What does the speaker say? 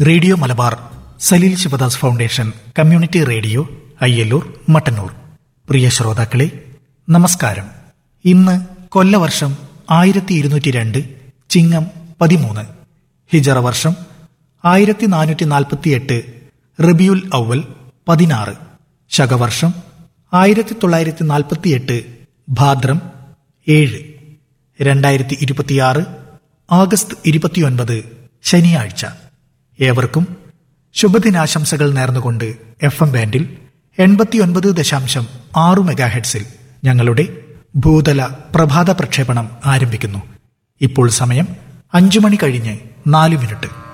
radio Malabar Saleel Sivadas foundation community radio Ayyallur Mattannur പ്രിയ ശ്രോതാക്കളെ നമസ്കാരം ഇന്ന് കൊല്ലവർഷം ആയിരത്തി ഇരുന്നൂറ്റി രണ്ട് ചിങ്ങം പതിമൂന്ന് ഹിജറ വർഷം ആയിരത്തി നാനൂറ്റി നാൽപ്പത്തിയെട്ട് റബിയുൽ ഔവൽ പതിനാറ് ശകവർഷം ആയിരത്തി തൊള്ളായിരത്തി നാൽപ്പത്തിയെട്ട് ഭാദ്രം ഏഴ് രണ്ടായിരത്തി ഇരുപത്തിയാറ് ആഗസ്റ്റ് ഇരുപത്തിയൊൻപത് ശനിയാഴ്ച ഏവർക്കും ശുഭദിനാശംസകൾ നേർന്നുകൊണ്ട് എഫ് എം ബാൻഡിൽ എൺപത്തിയൊൻപത് ദശാംശം ആറ് മെഗാഹെഡ്സിൽ ഞങ്ങളുടെ ഭൂതല പ്രഭാത പ്രക്ഷേപണം ആരംഭിക്കുന്നു ഇപ്പോൾ സമയം അഞ്ചു മണി കഴിഞ്ഞ് നാല് മിനിറ്റ്